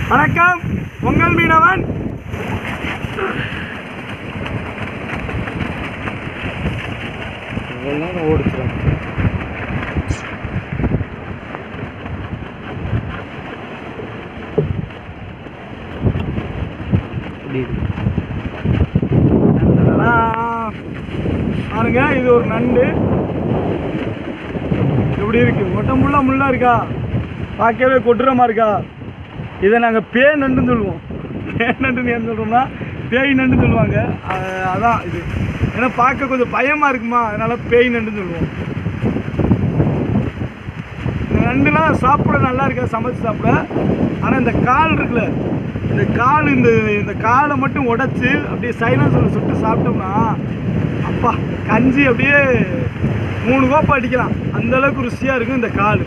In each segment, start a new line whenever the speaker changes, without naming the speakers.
வணக்கம் உங்கள் மீனவன்
இவ்வளோ நேரம் ஓடிச்சிடும்
பாருங்க இது ஒரு நண்டு எப்படி இருக்கு ஒட்டம்புள்ள முள்ளா இருக்கா பார்க்கவே கொடூரமா இருக்கா இதை நாங்கள் பேய் நண்டுன்னு சொல்லுவோம் பேய் நண்டுன்னு ஏன் சொல்கிறோம்னா பேய் நண்டுன்னு சொல்லுவாங்க அஹ் அதான் இது ஏன்னா பார்க்க கொஞ்சம் பயமாக இருக்குமா அதனால பேய் நண்டுன்னு சொல்லுவோம் இந்த நண்டுலாம் சாப்பிட நல்லா இருக்கா சமைச்சு சாப்பிட ஆனால் இந்த கால் இருக்குல்ல இந்த கால் இந்த இந்த காலை மட்டும் உடைச்சு அப்படியே சைலன்ஸில் சுட்டு சாப்பிட்டோம்னா அப்பா கஞ்சி அப்படியே மூணு கோப்பை அடிக்கலாம் அந்த அளவுக்கு ருசியாக இருக்கும் இந்த கால்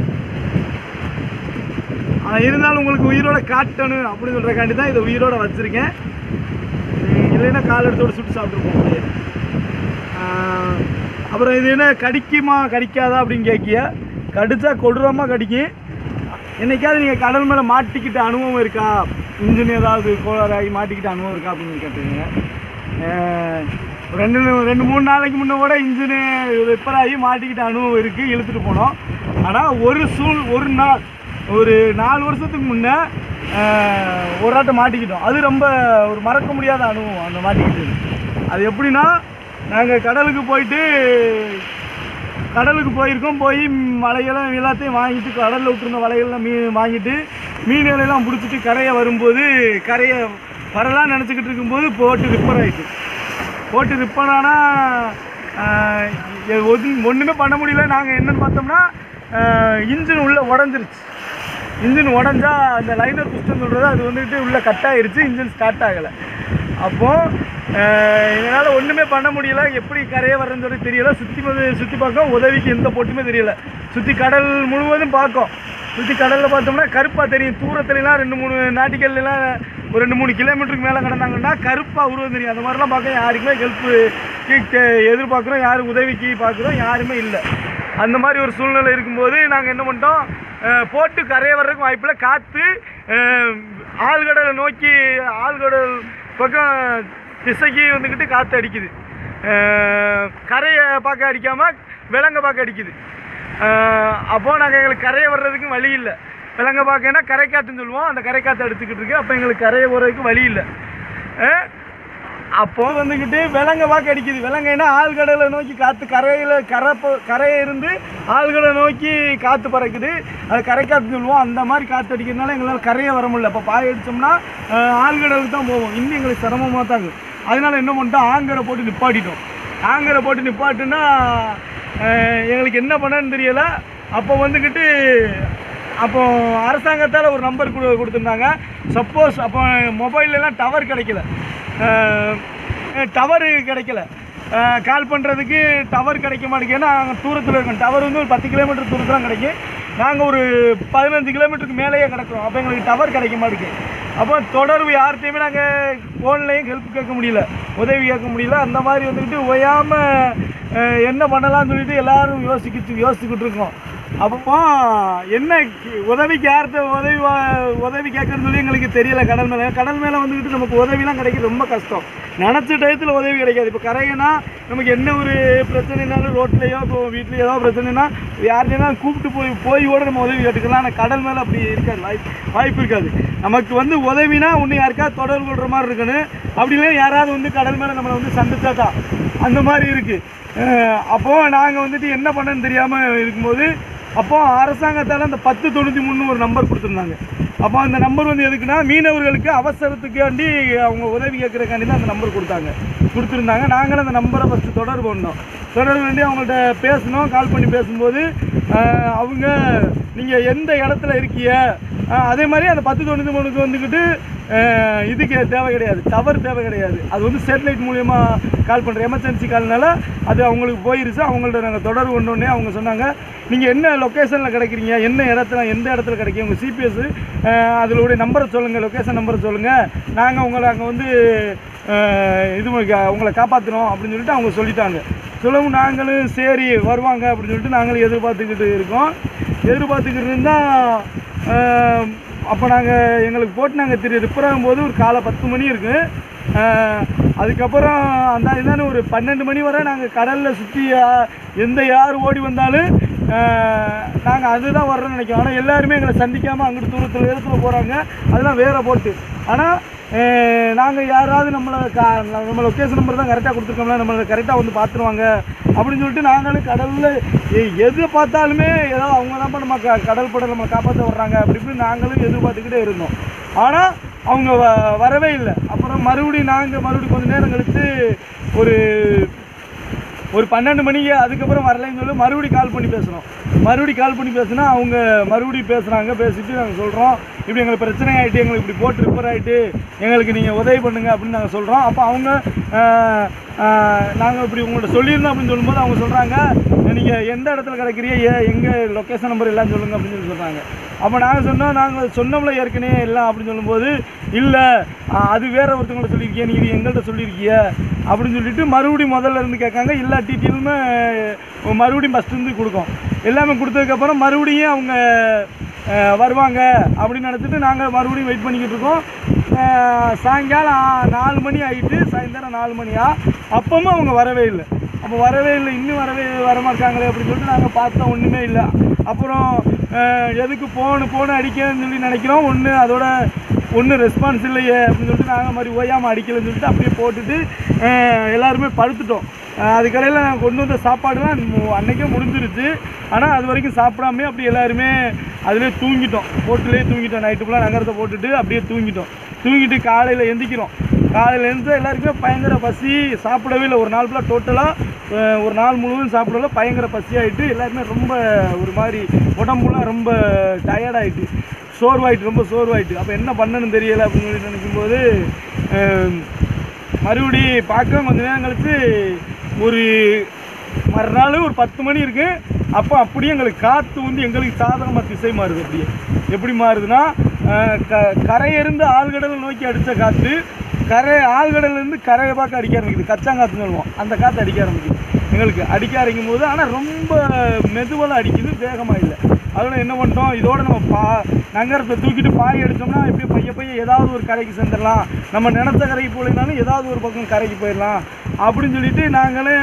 ஆனால் இருந்தாலும் உங்களுக்கு உயிரோட காட்டணும் அப்படின்னு சொல்கிறக்காண்டி தான் இதை உயிரோட வச்சுருக்கேன் உம், இல்லைன்னா கால் எடுத்தோட சுட்டு சாப்பிட்ருப்போம் அப்படியே ஆஹ், அப்புறம் இது என்ன கடிக்குமா கடிக்காதா அப்படின்னு கேட்கிய கடிச்சா கொடூரமாக கடிக்கும் என்னைக்காவது நீங்கள் கடல் மேலே மாட்டிக்கிட்ட அனுபவம் இருக்கா இன்ஜின் ஏதாவது கோளாறாகி மாட்டிக்கிட்ட அனுபவம் இருக்கா அப்படின்னு கேட்டுருங்க ஆஹ், ஒரு ரெண்டு ரெண்டு மூணு நாளைக்கு முன்ன கூட இன்ஜினு ரிப்பேர் ஆகி மாட்டிக்கிட்ட அனுபவம் இருக்குது இழுத்துட்டு போனோம் ஆனால் ஒரு சூழ் ஒரு நாள் ஒரு நாலு வருஷத்துக்கு முன்னே ஆஹ், ஒரு ஆட்டம் மாட்டிக்கிட்டோம் அது ரொம்ப ஒரு மறக்க முடியாத அனுபவம் அந்த மாட்டிக்கிட்டது அது எப்படின்னா நாங்கள் கடலுக்கு போயிட்டு கடலுக்கு போயிருக்கோம் போய் வலையெல்லாம் எல்லாத்தையும் வாங்கிட்டு கடலில் விட்டுருந்த வலைகள்லாம் மீன் வாங்கிட்டு மீன்களெல்லாம் பிடிச்சிட்டு கரையை வரும்போது கரையை வரலாம்னு நினச்சிக்கிட்டு இருக்கும்போது போட்டு ரிப்பேர் ஆகிட்டு போட்டு ரிப்பேர் ஆனால் ஒன்றுமே பண்ண முடியல நாங்கள் என்னன்னு பார்த்தோம்னா இன்ஜின் உள்ளே உடஞ்சிருச்சு இன்ஜின் உடஞ்சா அந்த லைனர் பிஸ்டன் சொல்கிறது அது வந்துட்டு உள்ளே கட் ஆயிருச்சு இன்ஜின் ஸ்டார்ட் ஆகலை அப்போது எங்களால் ஒன்றுமே பண்ண முடியல எப்படி கரையை வர்றதுன்னு சொல்லி தெரியல சுற்றி சுற்றி பார்க்க உதவிக்கு எந்த போட்டுமே தெரியல சுற்றி கடல் முழுவதும் பார்க்கும் சுற்றி கடலில் பார்த்தோம்னா கருப்பாக தெரியும் தூரத்துலலாம் ரெண்டு மூணு நாட்டிக்கல்லாம் ஒரு ரெண்டு மூணு கிலோமீட்டருக்கு மேலே கடந்தாங்கன்னா கருப்பாக உருவம் தெரியும் அந்த மாதிரிலாம் பார்க்க யாருக்குமே ஹெல்ப்பு எதிர்பார்க்குறோம் யாரும் உதவிக்கு பார்க்குறோம் யாருமே இல்லை அந்த மாதிரி ஒரு சூழ்நிலை இருக்கும்போது நாங்கள் என்ன பண்ணிட்டோம் அஹ், போட்டு கரையை வர்றதுக்கு வாய்ப்பில்லை காற்று ஆழ்கடலை நோக்கி ஆழ்கடல் பக்கம் திசைக்கு வந்துக்கிட்டு காற்று அடிக்குது அஹ், கரையை பார்க்க அடிக்காமல் விலங்க பார்க்க அடிக்குது அப்போது நாங்கள் எங்களுக்கு கரையை வர்றதுக்கு வழி இல்லை விலங்க பார்க்கனா கரை காற்றுன்னு சொல்லுவோம் அந்த கரை காற்று அடிச்சுக்கிட்டு இருக்கு அப்போ எங்களுக்கு கரையை போகிறதுக்கு வழி இல்லை அஹ், அப்போ வந்துக்கிட்டு விலங்க பார்க்க அடிக்குது விலங்கைனா ஆழ்கடலை நோக்கி காற்று கரையில் கரை போ- கரையை இருந்து ஆழ்கடலை நோக்கி காற்று பறக்குது அது கரை காற்று சொல்லுவோம் அந்த மாதிரி காற்று அடிக்கிறதுனால எங்களால் கரையை வர முடியல இப்போ பாய் அடித்தோம்னா அஹ், ஆழ்கடலுக்கு தான் போவோம் இன்னும் எங்களுக்கு சிரமமாக தான் இருக்குது அதனால என்ன பண்ணிட்டோம் ஆங்கரை போட்டு நிப்பாட்டிட்டோம் ஆங்கரை போட்டு நிப்பாட்டுனா அஹ், எங்களுக்கு என்ன பண்ணன்னு தெரியல அப்போ வந்துக்கிட்டு அப்போ அரசாங்கத்தால் ஒரு நம்பர் கொடு கொடுத்துருந்தாங்க சப்போஸ் அப்போ மொபைல்லலாம் டவர் கிடைக்கல டவரு கிடைக்கல அஹ் கால் பண்ணுறதுக்கு டவர் கிடைக்க மாட்டேங்குது ஏன்னா நாங்கள் தூரத்தில் இருக்கோம் டவர் வந்து ஒரு பத்து கிலோமீட்டர் தூரத்தில் தான் கிடைக்கும் நாங்கள் ஒரு பதினஞ்சு கிலோமீட்டருக்கு மேலேயே கிடக்குறோம் அப்போ எங்களுக்கு டவர் கிடைக்க மாட்டேங்குது அப்போ தொடர்பு யார்கிட்டையுமே நாங்கள் ஃபோன்லேயும் ஹெல்ப் கேட்க முடியல உதவி கேட்க முடியல அந்த மாதிரி வந்துக்கிட்டு ஓயாமல் என்ன பண்ணலாம்னு சொல்லிட்டு எல்லாரும் யோசிக்கிட்டு யோசிச்சுக்கிட்டு இருக்கோம் அப்போ என்ன கி- உதவிக்கு யார்கிட்ட உதவி வா- உதவி கேட்கறதுன்னு சொல்லி எங்களுக்கு தெரியல கடல் மேலே கடல் மேலே வந்துக்கிட்டு நமக்கு உதவிலாம் கிடைக்க ரொம்ப கஷ்டம் நினச்ச டயத்தில் உதவி கிடைக்காது இப்போ கரையனா நமக்கு என்ன ஒரு பிரச்சனைனாலும் ரோட்லேயோ இப்போ வீட்லேயோ ஏதோ பிரச்சனைனா யார்கிட்டனா கூப்பிட்டு போய் போய் கூட நம்ம உதவி கேட்டுக்கலாம் ஆனால் கடல் மேலே அப்படி இருக்காது வாய்ப்பு வாய்ப்பு இருக்காது நமக்கு வந்து உதவினா ஒன்று யாருக்காவது தொடர்பு கொள்கிற மாதிரி இருக்கணும் அப்படி இல்லைன்னா யாராவது வந்து கடல் மேலே நம்மளை வந்து சந்திச்சா தான் அந்த மாதிரி இருக்குது அப்போது நாங்கள் வந்துட்டு என்ன பண்ணன்னு தெரியாமல் இருக்கும்போது அப்போ அரசாங்கத்தால் அந்த பத்து தொண்ணூற்றி மூணு ஒரு நம்பர் கொடுத்துருந்தாங்க அப்போ அந்த நம்பர் வந்து எதுக்குன்னா மீனவர்களுக்கு அவசரத்துக்காண்டி அவங்க உதவி கேட்குறக்காண்டி தான் அந்த நம்பர் கொடுத்தாங்க கொடுத்துருந்தாங்க நாங்களும் அந்த நம்பரை ஃபஸ்ட்டு தொடர்பு பண்ணோம் தொடர்பு பண்ணி அவங்கள்ட்ட பேசணும் கால் பண்ணி பேசும்போது ஆஹ், அவங்க நீங்கள் எந்த இடத்துல இருக்கீங்க ஆஹ், அதே மாதிரி அந்த பத்து தொண்ணூற்றி மூணுக்கு வந்துக்கிட்டு ஆஹ், இதுக்கு தேவை கிடையாது டவர் தேவை கிடையாது அது வந்து சேட்டலைட் மூலியமா கால் பண்ணுற எமர்ஜென்சி கால்னால அது அவங்களுக்கு போயிருச்சு அவங்கள்ட்ட நாங்கள் தொடர்பு கொண்டோடனே அவங்க சொன்னாங்க நீங்கள் என்ன லொக்கேஷனில் கிடைக்கிறீங்க என்ன இடத்துல எந்த இடத்துல கிடைக்கும் உங்கள் சிபிஎஸ் அதனுடைய நம்பரை சொல்லுங்கள் லொக்கேஷன் நம்பரை சொல்லுங்கள் நாங்கள் உங்களை அங்கே வந்து ஆஹ், இது பண்ணி- உங்களை காப்பாற்றுறோம் அப்படின்னு சொல்லிட்டு அவங்க சொல்லிட்டாங்க சொல்லவும் நாங்களும் சரி வருவாங்க அப்படின்னு சொல்லிட்டு நாங்களும் எதிர்பார்த்துக்கிட்டு இருக்கோம் எதிர்பார்த்துக்கிட்டு இருந்தால் அப்போ நாங்கள் எங்களுக்கு போட்டு நாங்கள் திரு ரிப்பர் போது ஒரு காலை பத்து மணி இருக்கு அஹ், அதுக்கப்புறம் அந்த இதுதானே ஒரு பன்னெண்டு மணி வரை நாங்கள் கடலில் சுற்றி எந்த யார் ஓடி வந்தாலும் நாங்கள் அதுதான் வர்றோம்னு நினைக்கிறோம் ஆனால் எல்லாருமே எங்களை சந்திக்காமல் அங்கிட்டு தூரத்தில் இடத்துல போகிறாங்க அதெல்லாம் வேற போட்டு ஆனால் நாங்கள் யாராவது நம்மளை கா நம்ம லொக்கேஷன் நம்பர் தான் கரெக்டாக கொடுத்துருக்கோம்ல நம்மளை கரெக்டாக வந்து பார்த்துருவாங்க அப்படின்னு சொல்லிட்டு நாங்களும் கடலில் எது பார்த்தாலுமே ஏதோ அவங்க தான் நம்ம க கடல் படம் நம்ம காப்பாற்ற வர்றாங்க அப்படி இப்படி நாங்களும் எதிர்பார்த்துக்கிட்டே இருந்தோம் ஆனால் அவங்க வ வரவே இல்லை அப்புறம் மறுபடியும் நாங்கள் மறுபடியும் கொஞ்ச நேரம் கழித்து ஒரு ஒரு பன்னெண்டு மணிக்கு அதுக்கப்புறம் வரலைன்னு சொல்லி மறுபடியும் கால் பண்ணி பேசுகிறோம் மறுபடியும் கால் பண்ணி பேசுனா அவங்க மறுபடியும் பேசுகிறாங்க பேசிட்டு நாங்கள் சொல்கிறோம் இப்படி எங்களுக்கு பிரச்சனை ஆகிட்டு எங்களுக்கு இப்படி போட்டு ரிப்பேர் ஆகிட்டு எங்களுக்கு நீங்கள் உதவி பண்ணுங்க அப்படின்னு நாங்கள் சொல்கிறோம் அப்போ அவங்க நாங்கள் இப்படி உங்கள்கிட்ட சொல்லியிருந்தோம் அப்படின்னு சொல்லும்போது அவங்க சொல்கிறாங்க நீங்கள் எந்த இடத்துல கிடைக்கிறீ ஏ எங்கே லொக்கேஷன் நம்பர் எல்லாம் சொல்லுங்க அப்படின்னு சொல்லி சொல்கிறாங்க அப்போ நாங்கள் சொன்னோம் நாங்கள் சொன்னோம்ல ஏற்கனவே எல்லாம் அப்படின்னு சொல்லும்போது இல்லை அது வேற ஒருத்தவங்கள்ட்ட சொல்லியிருக்கிய நீ இது எங்கள்கிட்ட சொல்லியிருக்கிய அப்படின்னு சொல்லிட்டு மறுபடியும் முதல்ல இருந்து கேட்காங்க எல்லா டீட்டெயிலுமே மறுபடியும் ஃபஸ்ட்டு கொடுக்கும் எல்லாமே கொடுத்ததுக்கப்புறம் மறுபடியும் அவங்க அஹ், வருவாங்க அப்படின்னு நினச்சிட்டு நாங்கள் மறுபடியும் வெயிட் பண்ணிக்கிட்டு இருக்கோம் அஹ், சாயங்காலம் ஆ- நாலு மணி ஆகிட்டு சாயந்தரம் நாலு மணியா அப்பவும் அவங்க வரவே இல்லை அப்போ வரவே இல்லை இன்னும் வரவே வரமாட்டாங்களே அப்படின்னு சொல்லிட்டு நாங்கள் பார்த்தோம் ஒன்றுமே இல்லை அப்புறம் அஹ், எதுக்கு ஃபோனு ஃபோனு அடிக்கன்னு சொல்லி நினைக்கிறோம் ஒன்று அதோட ஒன்றும் ரெஸ்பான்ஸ் இல்லையே அப்படின்னு சொல்லிட்டு நாங்கள் மாதிரி ஓயாமல் அடிக்கலைன்னு சொல்லிட்டு அப்படியே போட்டுட்டு அஹ், எல்லாருமே படுத்துட்டோம் அஹ், அதுக்கடையில் நாங்கள் கொண்டு வந்த சாப்பாடுலாம் மு- அன்னைக்கே முடிஞ்சிருச்சு ஆனால் அது வரைக்கும் சாப்பிடாமே அப்படி எல்லாருமே அதிலே தூங்கிட்டோம் போட்டுலேயே தூங்கிட்டோம் நைட்டு ஃபுல்லாக நகரத்தை போட்டுட்டு அப்படியே தூங்கிட்டோம் தூங்கிட்டு காலையில் எந்திக்கிறோம் காலையில் எழுந்து எல்லாருக்குமே பயங்கர பசி சாப்பிடவே இல்லை ஒரு நாள் ஃபுல்லாக டோட்டலாக ஒரு நாள் முழுவதும் சாப்பிடல பயங்கர பசியாயிட்டு எல்லாருமே ரொம்ப ஒரு மாதிரி உடம்புலாம் ரொம்ப டயர்டாயிட்டு சோர்வாயிட்டு ரொம்ப சோர்வாயிட்டு அப்போ என்ன பண்ணணும்னு தெரியலை அப்படின்னு சொல்லி நினைக்கும்போது அஹ், மறுபடி பார்க்க கொஞ்ச நேரம் கழிச்சு ஒரு மறுநாள் ஒரு பத்து மணி இருக்கு அப்போ அப்படியே எங்களுக்கு காற்று வந்து எங்களுக்கு சாதகமாக திசை மாறுது அப்படியே எப்படி மாறுதுன்னா அஹ், க கரையிருந்து ஆழ்கடலை நோக்கி அடித்த காற்று கரை ஆழ்கடல்லேருந்து கரையை பார்க்க அடிக்க ஆரம்பிக்குது கச்சாங்காத்துன்னு சொல்லுவோம் அந்த காற்று அடிக்க ஆரம்பிக்குது எங்களுக்கு அடிக்க ஆரம்பிக்கும் போது ஆனால் ரொம்ப மெதுவெல்லாம் அடிக்குது வேகமாக இல்லை அதோட என்ன பண்ணிட்டோம் இதோட நம்ம பா நகரத்தை தூக்கிட்டு பாய் அடித்தோம்னா எப்படியும் பைய பைய ஏதாவது ஒரு கரைக்கு சேர்ந்துடலாம் நம்ம நினச்ச கரைக்கு போகலைனாலும் ஏதாவது ஒரு பக்கம் கரைக்கு போயிடலாம் அப்படின்னு சொல்லிட்டு நாங்களே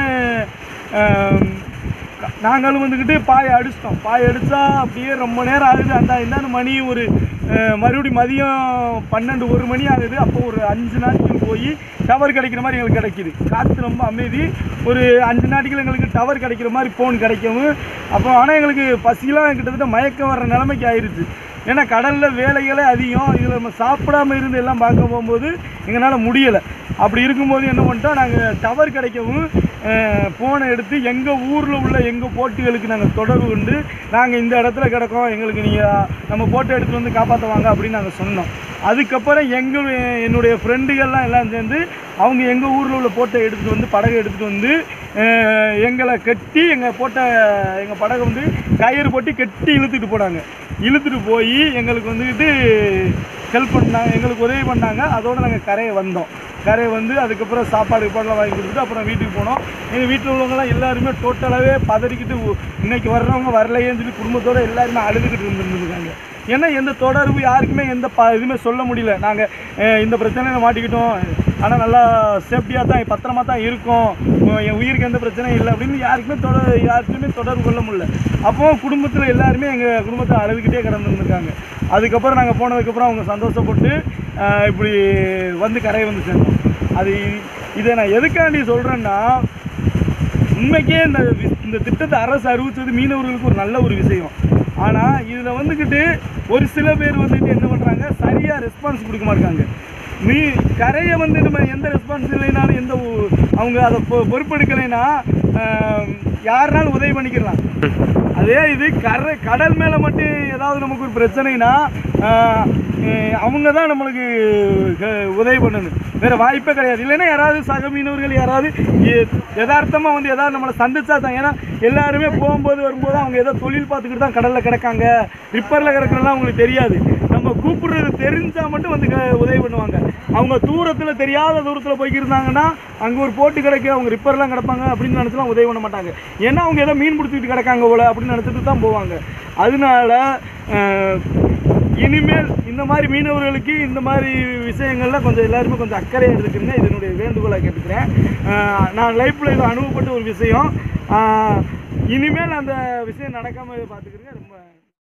ஆம், க- நாங்களும் வந்துக்கிட்டு பாயை அடிச்சிட்டோம் பாய் அடித்தா அப்படியே ரொம்ப நேரம் ஆகுது அந்த இந்தாண்டு மணி ஒரு அஹ், மறுபடியும் மதியம் பன்னெண்டு ஒரு மணி ஆகுது அப்போ ஒரு அஞ்சு நாட்கள் போய் டவர் கிடைக்கிற மாதிரி எங்களுக்கு கிடைக்கிது காற்று ரொம்ப அமைதி ஒரு அஞ்சு நாட்கள் எங்களுக்கு டவர் கிடைக்கிற மாதிரி ஃபோன் கிடைக்கவும் அப்போ ஆனால் எங்களுக்கு பசிலாம் கிட்டத்தட்ட மயக்கம் வர்ற நிலைமைக்கு ஆயிடுச்சு ஏன்னா கடலில் வேலைகளே அதிகம் இதில் நம்ம சாப்பிடாம இருந்து எல்லாம் பார்க்க போகும்போது எங்களால் முடியலை அப்படி இருக்கும்போது என்ன பண்ணிட்டோம் நாங்கள் டவர் கிடைக்கவும் ஃபோனை எடுத்து எங்கள் ஊரில் உள்ள எங்கள் போட்டிகளுக்கு நாங்கள் தொடர்பு கொண்டு நாங்கள் இந்த இடத்துல கிடக்கோம் எங்களுக்கு நீங்கள் நம்ம போட்டோ எடுத்துகிட்டு வந்து காப்பாற்றுவாங்க அப்படின்னு நாங்கள் சொன்னோம் அதுக்கப்புறம் எங்கள் என்னுடைய ஃப்ரெண்டுகள்லாம் எல்லாம் சேர்ந்து அவங்க எங்கள் ஊரில் உள்ள போட்டை எடுத்துகிட்டு வந்து படகை எடுத்துகிட்டு வந்து அஹ், எங்களை கட்டி எங்கள் போட்ட எங்கள் படகை வந்து கயிறு போட்டு கட்டி இழுத்துட்டு போனாங்க இழுத்துட்டு போய் எங்களுக்கு வந்துக்கிட்டு ஹெல்ப் பண்ணாங்க எங்களுக்கு உதவி பண்ணாங்க அதோடு நாங்கள் கரையை வந்தோம் கரையை வந்து அதுக்கப்புறம் சாப்பாடு கீப்பாடுலாம் வாங்கி கொடுத்துட்டு அப்புறம் வீட்டுக்கு போனோம் எங்கள் வீட்டில் உள்ளவங்கலாம் எல்லாருமே டோட்டலாகவே பதறிக்கிட்டு உ- இன்னைக்கு வர்றவங்க வரலையேன்னு சொல்லி குடும்பத்தோடு எல்லாருமே அழுதுகிட்டு இருந்துருந்துருக்காங்க ஏன்னா எந்த தொடர்பு யாருக்குமே எந்த ப இதுவுமே சொல்ல முடியல நாங்கள் இந்த பிரச்சனையில் மாட்டிக்கிட்டோம் ஆனால் நல்லா சேஃப்டியாக தான் பத்திரமா தான் இருக்கோம் உம், என் உயிருக்கு எந்த பிரச்சனையும் இல்லை அப்படின்னு யாருக்குமே தொடர் யாருக்குமே தொடர்பு கொள்ள முடியல அப்போ குடும்பத்தில் எல்லாருமே எங்கள் குடும்பத்தை அழுதுகிட்டே கிடந்துருந்துருக்காங்க அதுக்கப்புறம் நாங்கள் போனதுக்கப்புறம் அவங்க சந்தோஷப்பட்டு அஹ், இப்படி வந்து கரையை வந்து சேர்ந்தோம் அது இதை நான் எதுக்காண்டி சொல்கிறேன்னா உண்மைக்கே இந்த வி- இந்த திட்டத்தை அரசு அறிவித்தது மீனவர்களுக்கு ஒரு நல்ல ஒரு விஷயம் ஆனால் இதில் வந்துக்கிட்டு ஒரு சில பேர் வந்துட்டு என்ன பண்ணுறாங்க சரியாக ரெஸ்பான்ஸ் கொடுக்க மாட்டாங்க நீ கரையை வந்து நம்ம எந்த ரெஸ்பான்ஸ் இல்லைனாலும் எந்த ஒ- அவங்க அதை பொ- பொறுப்பெடுக்கலைன்னா ஆம், யாருனாலும் உதவி பண்ணிக்கலாம் அதே இது கரை கடல் மேலே மட்டும் ஏதாவது நமக்கு ஒரு பிரச்சனைனா ஆஹ், அஹ், அவங்க தான் நம்மளுக்கு க- உதவி பண்ணணும் வேறு வாய்ப்பே கிடையாது இல்லைன்னா யாராவது சக மீனவர்கள் யாராவது எ- யதார்த்தமா வந்து ஏதாவது நம்மளை சந்திச்சா தான் ஏன்னா எல்லாருமே போகும்போது வரும்போது அவங்க ஏதோ தொழில் பார்த்துக்கிட்டு தான் கடலில் கிடக்காங்க ரிப்பரில் கிடக்கிறலாம் அவங்களுக்கு தெரியாது நம்ம கூப்பிடுறது தெரிஞ்சால் மட்டும் வந்து க- உதவி பண்ணுவாங்க அவங்க தூரத்தில் தெரியாத தூரத்தில் போய்க்கிருந்தாங்கன்னா அங்கே ஒரு போட்டு கிடைக்க அவங்க ரிப்பர்லாம் கிடப்பாங்க அப்படின்னு நினச்சலாம் உதவி பண்ண மாட்டாங்க ஏன்னா அவங்க ஏதோ மீன் பிடிச்சிக்கிட்டு கிடக்காங்க போல அப்படின்னு நினச்சிட்டு தான் போவாங்க அதனால அஹ், இனிமேல் இந்த இந்த மாதிரி மீனவர்களுக்கு இந்த மாதிரி விஷயங்கள்ல கொஞ்சம் எல்லாருமே கொஞ்சம் அக்கறையாக எடுத்துக்கணுங்க இது என்னுடைய வேண்டுகோளாக கேட்டுக்கிறேன் ஆஹ் நான் லைஃப்பில் இது அனுபவப்பட்ட ஒரு விஷயம் ஆஹ் இனிமேல் அந்த விஷயம் நடக்காமல் பார்த்துக்கிறேங்க ரொம்ப